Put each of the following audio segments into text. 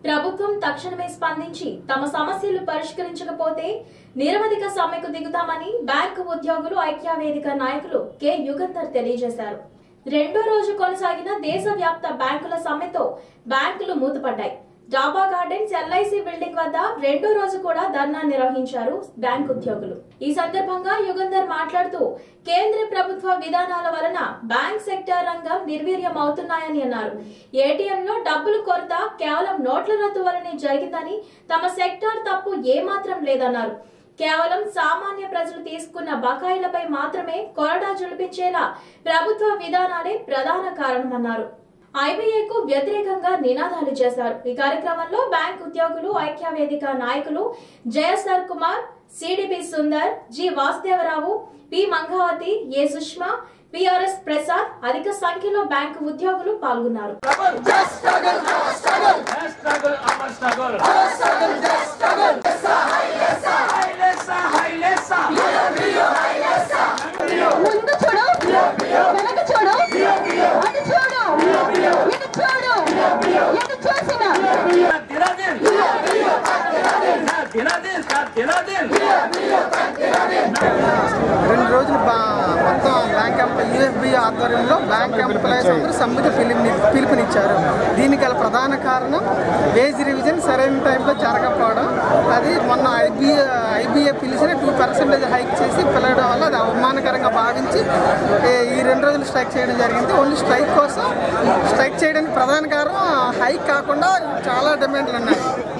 ప్రభుత్వం తక్షణమే స్పందించి తమ సమస్యలు పరిష్కరించకపోతే నిరవధిక సమ్మెకు దిగుతామని బ్యాంకు ఉద్యోగులు ఐక్యవేదిక నాయకులు కె యుగంధర్ తెలియజేశారు రెండో రోజు కొనసాగిన దేశవ్యాప్త బ్యాంకుల సమ్మెతో బ్యాంకులు మూతపడ్డాయి డాబా గార్డెన్స్ ఎల్ఐసి బిల్డింగ్ వద్ద రెండో రోజు కూడా ధర్నా నిర్వహించారు బ్యాంక్ ఉద్యోగులు ఈ సందర్భంగా యుగంధర్ మాట్లాడుతూ కేంద్ర ప్రభుత్వ విధానాల వలన బ్యాంక్ సెక్టార్ రంగం నిర్వీర్యం అవుతున్నాయని అన్నారు ఏటీఎంలో డబ్బులు కొరత కేవలం నోట్ల రద్దు వలనే జరిగిందని తమ సెక్టార్ తప్పు ఏమాత్రం లేదన్నారు కేవలం సామాన్య ప్రజలు తీసుకున్న బకాయిలపై మాత్రమే కొరడా జులిపించేలా ప్రభుత్వ విధానాలే ప్రధాన కారణమన్నారు ఐబీఏకు వ్యతిరేకంగా నినాదాలు చేశారు ఈ కార్యక్రమంలో బ్యాంక్ ఉద్యోగులు ఐక్యవేదిక నాయకులు Jayasar Kumar CDP Sundar G Vasudevarao P Mangavathi A Sushma PRS Prasad అధిక సంఖ్యలో బ్యాంకు ఉద్యోగులు పాల్గొన్నారు Just struggle, our struggle. Let's struggle, our struggle. Our struggle, just struggle. High lessa, high lessa. ముందు చూడు వెనక చూడు అటు చూడు ఇటు చూడు ఎటు చూసిన Dinadin. Dinadin, Dinadin. రెండు రోజులు బా మొత్తం బ్యాంక్ ఎంప్లాయ్ యూఎఫ్బి ఆధ్వర్యంలో బ్యాంక్ ఎంప్లాయీస్ అందరూ సమ్మెకి పిలుపుని పిలుపునిచ్చారు దీనికి గల ప్రధాన కారణం వేజ్ రివిజన్ సరైన టైంలో జరగకపోవడం అది మొన్న ఐబిఏ ఐబిఏ పిలిచిన టూ పర్సెంటేజ్ హైక్ చేసి పిలవడం వల్ల అది అవమానకరంగా భావించి ఏ- ఈ రెండు రోజులు స్ట్రైక్ చేయడం జరిగింది ఓన్లీ స్ట్రైక్ కోసం స్ట్రైక్ చేయడానికి ప్రధాన కారణం హైక్ కాకుండా చాలా డిమాండ్లు ఉన్నాయి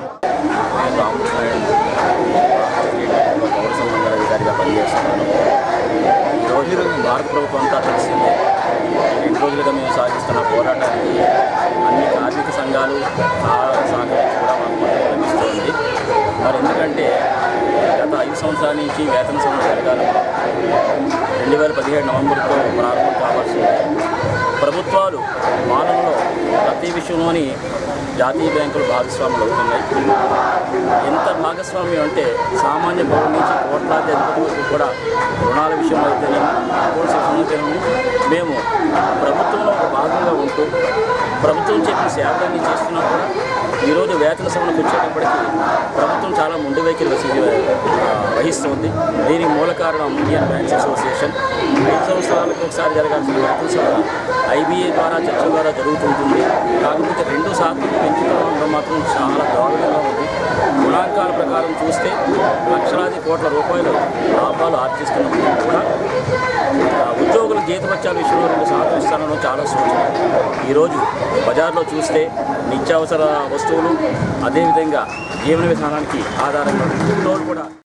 పౌర సంబంధాల అధికారిగా పనిచేస్తున్నాను ఈరోజు భారత ప్రభుత్వం అంతా తెలిసిందే రెండు రోజులుగా మేము సాగిస్తున్న పోరాటానికి అన్ని కార్మిక సంఘాలు సహ- సహకరించి కూడా మాకు మద్దతు లభిస్తుంది మరి ఎందుకంటే గత ఐదు సంవత్సరాల నుంచి వేతన సమస్య జరగాలి రెండు వేల పదిహేడు నవంబర్తో ప్రారంభం కావాల్సి ఉంది ప్రభుత్వాలు పాలనలో ప్రతి విషయంలోని జాతీయ బ్యాంకులు భాగస్వాములు అవుతున్నాయి ఎంత భాగస్వామ్యం అంటే సామాన్య పౌరుల నుంచి కోట్లాది అధిపతి వరకు కూడా రుణాల విషయంలో అయితేనేమి అకౌంట్స్ విషయంలో అయితేనేమి మేము ప్రభుత్వంలో ఒక భాగంగా ఉంటూ ప్రభుత్వం చెప్పిన సేవలన్నీ చేస్తున్నా కూడా ఈరోజు వేతన సవరణకు వచ్చేటప్పటికి ప్రభుత్వం చాలా ముందు వైఖరి వసి- ఆ, వహిస్తుంది దీనికి మూల కారణం ఇండియన్ బ్యాంక్స్ అసోసియేషన్ ఐదు సంవత్సరాలకు ఒకసారి జరగాల్సిన వేతన సవరణ ఐబీఏ ద్వారా చర్చ ద్వారా జరుగుతుంటుంది కాకపోతే రెండు శాతం పెంచుతూ ఉండడం మాత్రం చాలా దారుణంగా ఉంది గుణాంకాల ప్రకారం చూస్తే లక్షలాది కోట్ల రూపాయలు లాభాలు ఆర్జిస్తున్నప్పుడు కూడా ఆ, ఉద్యోగుల జీతభత్యాల విషయంలో రెండు శాతం ఇస్తానని చాలా సూచన ఈరోజు బజార్లో చూస్తే నిత్యావసర వస్తువులు అదేవిధంగా జీవన విధానానికి ఆధారంగా పెట్రోల్ కూడా